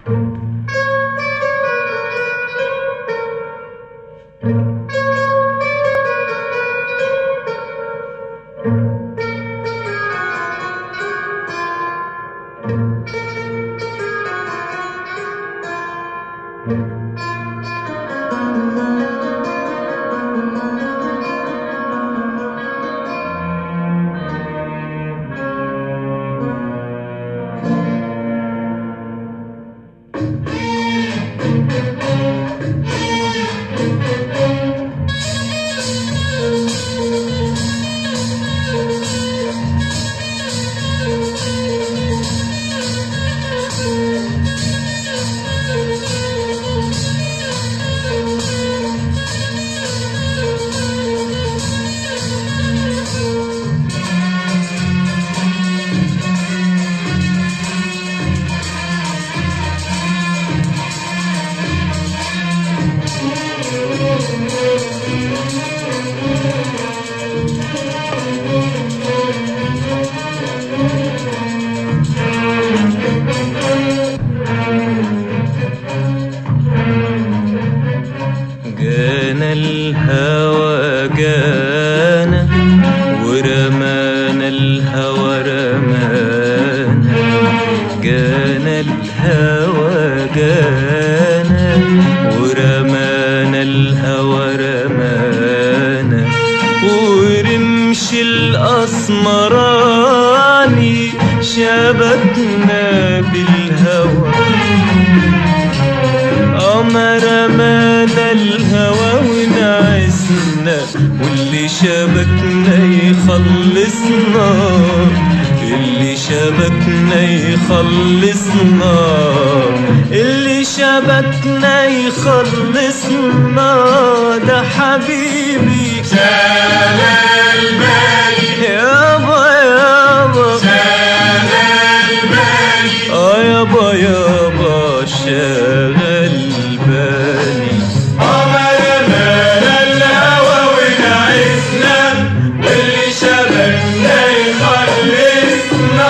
جانا الهوى جانا ورمانا الهوى رمانا جانا الهوى جانا ورمانا الهوى رمانا ورمش الأسمراني شبكنا بالهوى قمر مانا الهوى ونعسنا واللي شبكنا يخلصنا اللي شبكنا يخلصنا اللي شبكنا يخلصنا ده حبيبي شغل بالي يابا يابا شغل بالي اه يابا يابا شغل بالي قمر مانا الهوى ونعسنا واللي شبكنا يخلصنا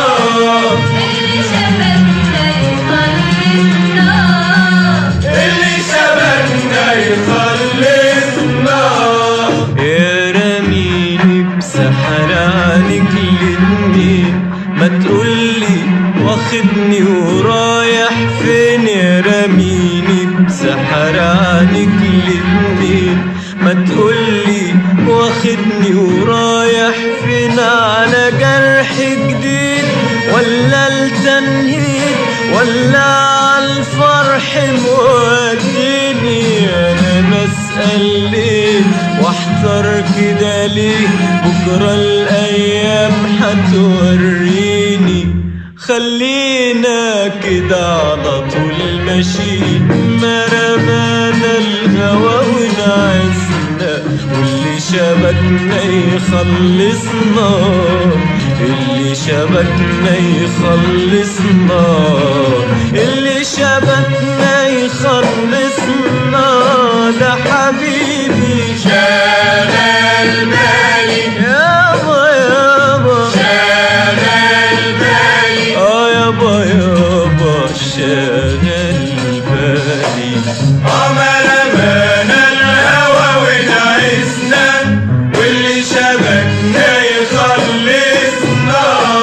اللي شبكنا يخلصنا يا رميني بسحر عنك الاتنين ما تقولي واخدني ورايح فين يا رميني بسحر عنك الاتنين ما تقولي واخدني ورايح فين على جرح جديد ولا التنهيد ولا عالفرح موديني انا بسأل ليه واحذر كده ليه بكرة الايام هتوريني خلينا كده على طول ماشيين ما رمانا الهوى ونعسنا واللي شبكنا يخلصنا اللي شبكنا يخلصنا اللي شبكنا يخلصنا ده حبيبي شغل بالي يابا يابا شغل بالي اه يابا يابا شغل بالي قمر مانا الهوى ونعسنا واللي شبكنا يخلصنا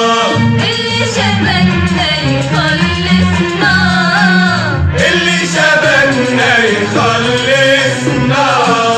اللي شبكنا يخلصنا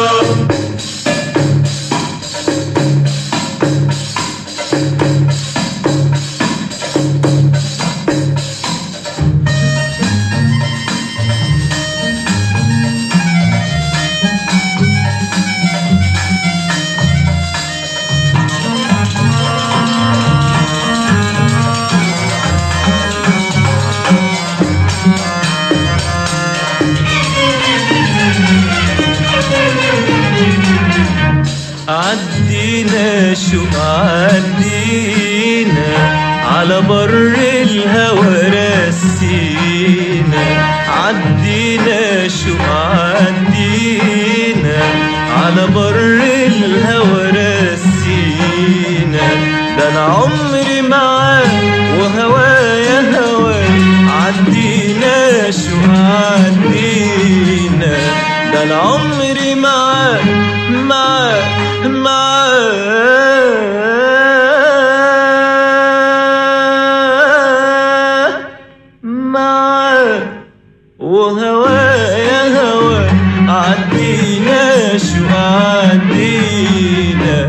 عدينا شو عدينا على بر الهوى رسينا عدينا شو عدينا على بر الهوى رسينا ده انا عمري معاك وهوايا هواك عدينا شو عدينا ده العمر معاك معاك معاك معاك وهوايا هوا عدينا شو عدينا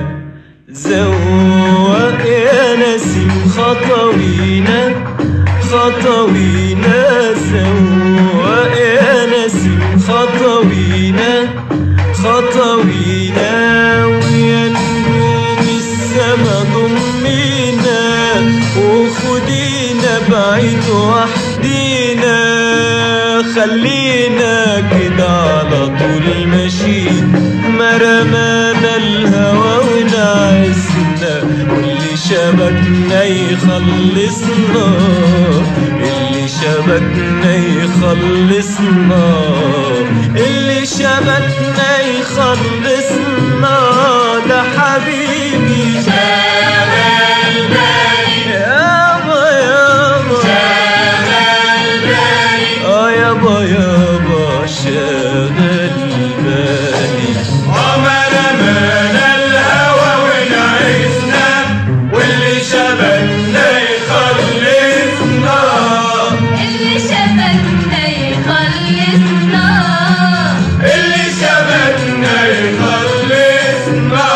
زوق يا نسيم خطوينا خطوينا زوق يا نسيم خطوينا خطوينا ويا نجوم السما ضمينا وخدينا بعيد وحدينا خلينا كده على طول ماشيين ما رمانا الهوى ونعسنا واللي شبكنا يخلصنا اللي شبكنا يخلصنا اللي شبكنا يخلصنا ده حبيبي شغل بالي يابا يابا شغل بالي اه يابا يابا شغل بالي عمر مانا الهوى ونعسنا واللي شبكنا يخلصنا اللي شبكنا يخلصنا اللي شبكنا يخلصنا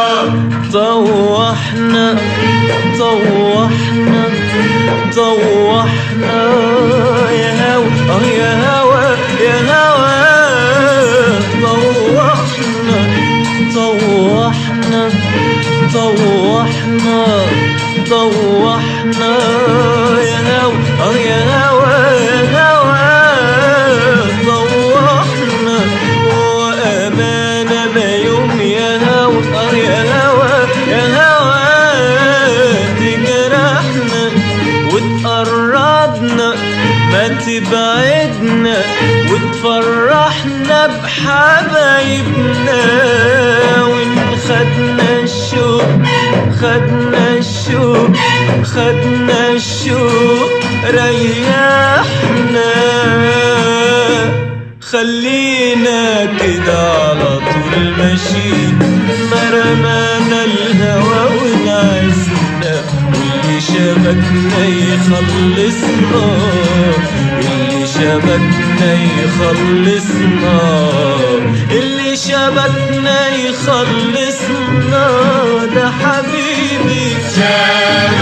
طوحنا طوحنا طوحنا يا هوا اه يا هوا يا هوا طوحنا طوحنا طوحنا طوحنا يا هوا اه يا هوا يا هوا طوحنا وأمانة ما يوم يا هوا اه يا هوا يا هوا تجرحنا وتقربنا ما تبعدنا وتفرحنا بحبايبنا وإن خدنا الشوق خدنا الشوق خدنا الشوق ريحنا خلينا كده على طول ماشيين ما رمانا الهوى ونعسنا واللي شبكنا يخلصنا اللي شبكنا يخلصنا اللي شبكنا يخلصنا ده حبيبي شغل